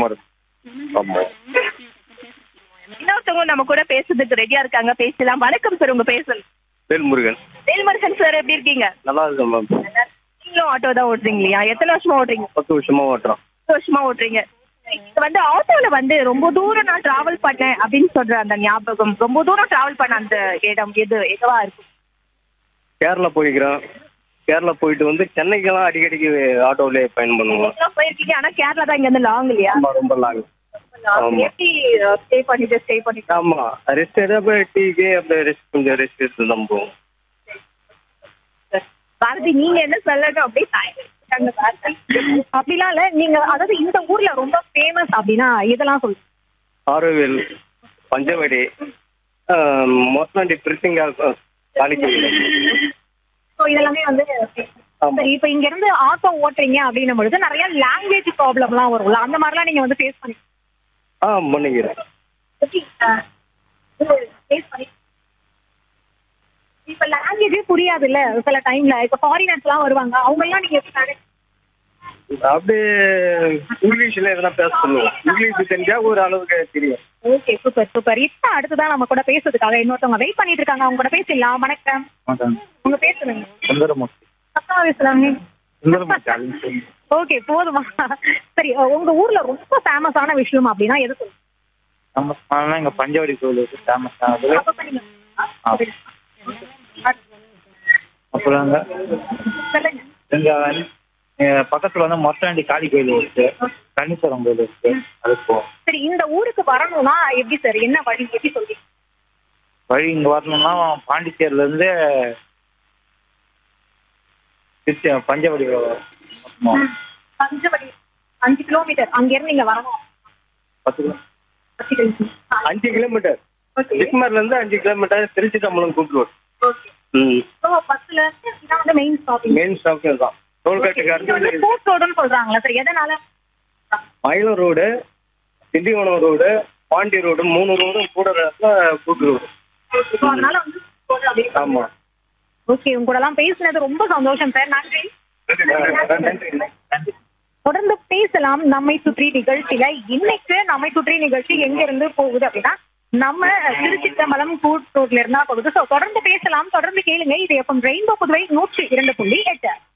சந்தோஷமா இருக்கு ஆமா இன்னொருத்தவங்க நம்ம கூட பேசுறதுக்கு ரெடியா இருக்காங்க பேசலாம் வணக்கம் சார் உங்க பேர் சொல்லுங்க வேல்முருகன் வேல்முருகன் சார் எப்படி இருக்கீங்க நல்லா இருக்கேன் மேம் நீங்களும் ஆட்டோ தான் ஓட்டுறீங்க இல்லையா எத்தனை வருஷமா ஓட்டுறீங்க பத்து வருஷமா ஓட்டுறோம் பத்து வருஷமா ஓட்டுறீங்க இது வந்து ஆட்டோல வந்து ரொம்ப தூரம் நான் டிராவல் பண்ணேன் அப்படின்னு சொல்ற அந்த ஞாபகம் ரொம்ப தூரம் டிராவல் பண்ண அந்த இடம் எது எதுவா இருக்கும் கேரளா போய்க்கிறோம் கேரளா போயிட்டு வந்து சென்னைக்கெல்லாம் அடிக்கடிக்கு ஆட்டோவிலே பயணம் பண்ணுவோம் எங்கெல்லாம் போயிருக்கீங்க ஆனா கேரளா தான் இங்க இருந்து லாங் இல்லையா ரொம்ப ரொம்ப லாங் ஆமா. எப்படி ஸ்டே பண்ணிட்டு ஸ்டே பண்ணிட்டு ஆமா ரெஸ்ட் எடுத்து அப்படியே டீக்கு அப்படியே ரெஸ்ட் கொஞ்சம் ரெஸ்ட் எடுத்து தான் போவோம் பாரதி நீங்க என்ன சொல்லணும் அப்படியே சாய்ந்து இருக்காங்க பாரதி. அப்படிலாம் இல்ல நீங்க அதாவது இந்த ஊர்ல ரொம்ப ஃபேமஸ் அப்படின்னா இதெல்லாம் சொல்லுங்க ஆரோவில் பஞ்சவடி மொத்தம் பிரிசிங்கா காலிக்கோயில் So, இதெல்லாமே வந்து ஆமா. சரி இப்ப இங்க இருந்து ஆட்டோ ஓட்டுறீங்க அப்படின்னும் பொழுது நிறைய லாங்குவேஜ் ப்ராப்ளம்லாம் வரும்ல அந்த மாதிரிலாம் நீங்க வந்து ஃபேஸ் பண்ணி ஆ பண்ணிக்கிறேன் எப்படி, அஹ், இது face பண்ணி இப்ப லாங்குவேஜே புரியாது இல்ல சில டைம்ல இப்ப ஃபாரினர்ஸ் எல்லாம் வருவாங்க அவங்க எல்லாம் நீங்க எப்படி manage அப்படியே இங்கிலீஷ்ல எதனா பேச சொல்லுவோம் இங்கிலீஷ் தெரிஞ்சா ஒரு அளவுக்கு தெரியும் ஓகே சூப்பர் சூப்பர் இப்ப அடுத்ததான் நம்ம கூட பேசுறதுக்காக இன்னொருத்தவங்க வெயிட் பண்ணிட்டு இருக்காங்க அவங்க கூட பேசிடலாம் வணக்கம் உங்க பேர் சொல்லுங்க சுந்தரமூர்த்தி சத்தமா பேசலாமே சுந்தரமூர்த்தி ஓகே போதுமா சரி அஹ் உங்க ஊர்ல ரொம்ப ஃபேமஸான விஷயம் அப்படின்னா எது சொல்லுங்க ஃபேமஸான இங்க பஞ்சவடி கோயில் இருக்கு ஃபேமஸானது அப்ப பண்ணீங்க. ஆ. அப்புறம் அங்க சொல்லுங்க இங்க வந்து, அஹ் பக்கத்துல வந்து மொட்டாண்டி காளி கோயில் இருக்கு கணீஸ்வரம் கோயில் இருக்கு அது போகும் சரி இந்த ஊருக்கு வரணும்னா எப்படி சார் என்ன வழி எப்படி சொல்றீங்க வழி இங்க வரணும்னா பாண்டிச்சேரில இருந்து திருச்சி பஞ்சவடி வரணும். பஞ்சவடி அஞ்சு கிலோமீட்டர் அங்க இருந்து இங்க வரணும் பத்து கிலோ பத்து கிலோமீட்டர். ஆ, அஞ்சு கிலோமீட்டர் okay. ஜிப்மர்ல இருந்து அஞ்சு கிலோமீட்டர் திருச்சி தம்பலம் கூப்பிடுவோம் Okay. ம் So, பஸ்ல இருந்து இதான் வந்து மெயின் ஸ்டாப்பிங் மெயின் ஸ்டாப் தான் டோல்கேட்டுக்கு அடுத்து ஃபோர்த் ரோடுன்னு சொல்றாங்களா சார் எதனால Mayilam road Tindivanam road Pondy road மூணு ரோடும் கூட கூட்டு ரோடு So, அதனால வந்து road அப்படியே ஆமா ஓகே உங்க கூட எல்லாம் பேசினது ரொம்ப சந்தோஷம் சார் நன்றி நன்றி தொடர்ந்து பேசலாம் நம்மை சுற்றி நிகழ்ச்சியில இன்னைக்கு நம்மை சுற்றி நிகழ்ச்சி எங்க இருந்து போகுது அப்படின்னா நம்ம திருச்சி தம்பலம் கூட் ரோட்ல இருந்தா போகுது சோ தொடர்ந்து பேசலாம் தொடர்ந்து கேளுங்க இது எப்பம் ரெயின்போ புதுவை நூற்றி இரண்டு புள்ளி எட்டு